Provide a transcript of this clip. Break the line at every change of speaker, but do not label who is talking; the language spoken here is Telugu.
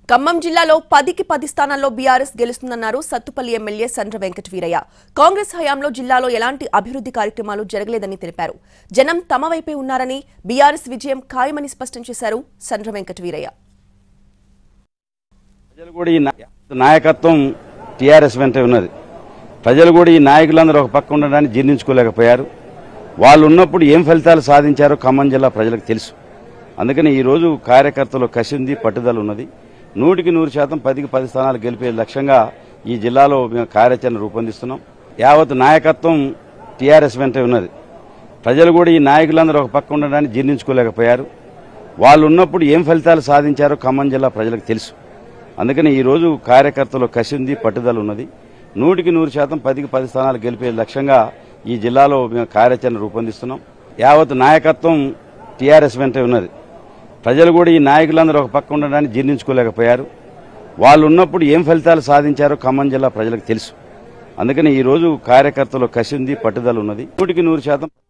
ఖమ్మం జిల్లాలో పదికి పది స్థానాల్లో బీఆర్ఎస్ గెలుస్తుందన్నారు సత్తుపల్లి ఎమ్మెల్యే సండ్ర వెంకట వీరయ్య కాంగ్రెస్ హయాంలో జిల్లాలో ఎలాంటి అభివృద్ధి కార్యక్రమాలు జరగలేదని తెలిపారు జనం తమ వైపే ఉన్నారని బీఆర్ఎస్ విజయం ఖాయమని స్పష్టం చేశారు సండ్ర వెంకట వీరయ్య
ప్రజలు కూడా ఈ నా- నాయకత్వం టీఆర్ఎస్ వెంట ఉన్నది ప్రజలు కూడా ఈ నాయకులందరూ ఒక పక్క ఉండడాన్ని జీర్ణించుకోలేకపోయారు వాళ్ళు ఉన్నప్పుడు ఏం ఫలితాలు సాధించారో ఖమ్మం జిల్లా ప్రజలకు తెలుసు అందుకని ఈ రోజు కార్యకర్తలు కసి ఉంది పట్టుదల ఉన్నది నూటికి నూరు శాతం పదికి పది స్థానాలు గెలిపే లక్ష్యంగా ఈ జిల్లాలో మేము కార్యాచరణ రూపొందిస్తున్నాం యావత్ నాయకత్వం టీఆర్ఎస్ వెంట ఉన్నది ప్రజలు కూడా ఈ నాయకులందరూ ఒక పక్క ఉండడాన్ని జీర్ణించుకోలేకపోయారు వాళ్ళు ఉన్నప్పుడు ఏం ఫలితాలు సాధించారో ఖమ్మం జిల్లా ప్రజలకు తెలుసు అందుకని ఈ రోజు కార్యకర్తలు కసి ఉంది పట్టుదల ఉన్నది నూటికి నూరు శాతం పదికి పది స్థానాలు గెలిపే లక్ష్యంగా ఈ జిల్లాలో మేము కార్యాచరణ రూపొందిస్తున్నాం యావత్ నాయకత్వం టీఆర్ఎస్ వెంట ఉన్నది ప్రజలు కూడా ఈ నాయకులందరూ ఒక పక్క ఉండడాన్ని జీర్ణించుకోలేకపోయారు వాళ్ళు ఉన్నప్పుడు ఏం ఫలితాలు సాధించారో ఖమ్మం జిల్లా ప్రజలకు తెలుసు అందుకని ఈ రోజు కార్యకర్తలు కసి ఉంది పట్టుదల ఉన్నది నూటికి నూరు శాతం